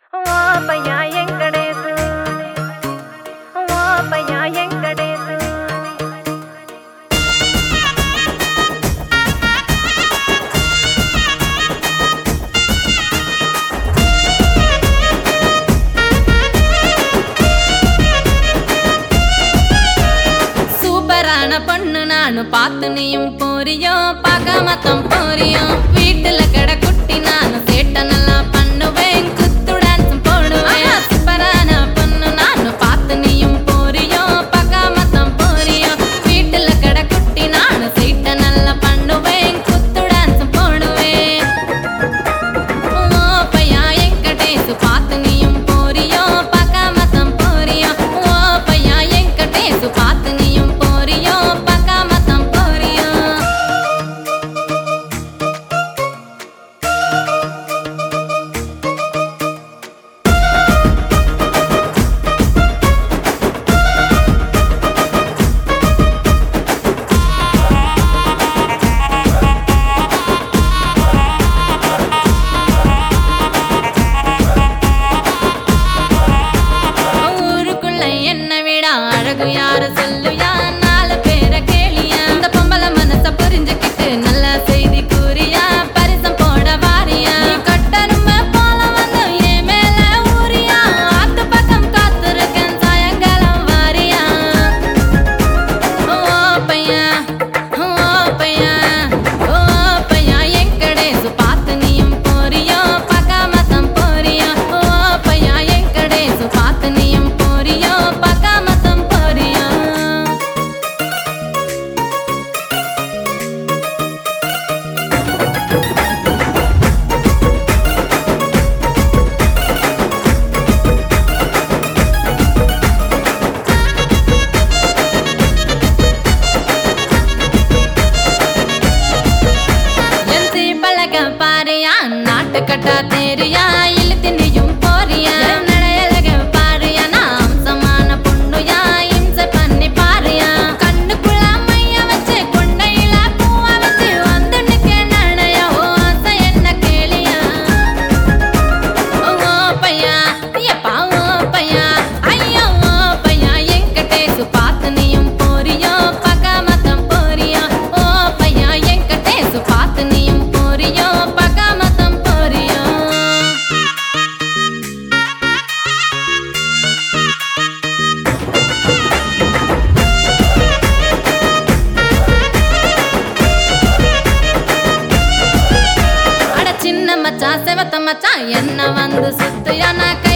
ఓ పయ్యా ఎంకడేసు ఓ పయ్యా ఎంకడేసు சூப்பரான பொண்ணு நானு பார்த்து நீயும் போறியோ பகமத்தம் போறியோ வீட்டுல கிட குட்டி நானு சேட்ட நல்லா பண்ணுவேன் குத்து டான்ஸும் போடுவேன் சூப்பரான பொண்ணு நானு பார்த்து நீயும் போறியோ பகமத்தம் போறியோ வீட்டுல கிட குட்டி நானு சேட்ட நல்லா பண்ணுவேன் குத்து டான்ஸும் போடுவேன் ஓ பையா என்கடேசு பார்த்து நீயும் போறியோ பகமத்தம் போறியோ ஓ பையா என்கடேசு பார்த்து நீயும் போறியோ பகமத்தம் போறியோ ஊருக்குள்ள என்ன விட அழகு யாரு சொல்லுயா நாலு பேரை கேளியா இந்த பொம்பளை மனச புரிஞ்சுக்கிட்டு நல்ல செய்தி கூறியா பரிசம் போட வாரியா நீ கட்டரும போல வந்து என் மேல ஊரியா ஆத்து பக்கம் காத்திருக்கேன் சாயங்காலம் வாரியா ஓ பையா ஓ பையா ஓ பையா என்கடேசு பார்த்து நீயும் போறியோ பகாமத்தம் போறியோ ஓ பையா என்கடேசு பார்த்து நீயும் போறியோ பகாமத்தம் போறியோ எந்தி பழக பாரியா நாட்டு கட்டா தேரியா இழுத்து நீயும் போறியா நடையழக பாரியா நான் அம்சமான பொண்ணுயா இம்சை பண்ணி பாரியா கண்ணுக்குள்ள மைய வச்சு கொண்டையில பூவ வச்சு வந்து நிக்க நடையா ஓ ஆசை என்ன கேளியா ஓ பையா எப்பா ஓ பையா ஐயோ ஓ பையா என்கிட்டேசு பார்த்து நீயும் போறியோ பகாமத்தம் போறியோ ஓ பையா என்கிட்டேசு பார்த்து நீயும் போறியோ பகாமத்தம் போறியோ அட சின்ன மச்சான் செவத்த மச்சான் என்ன வந்து சுத்தியா நான் கை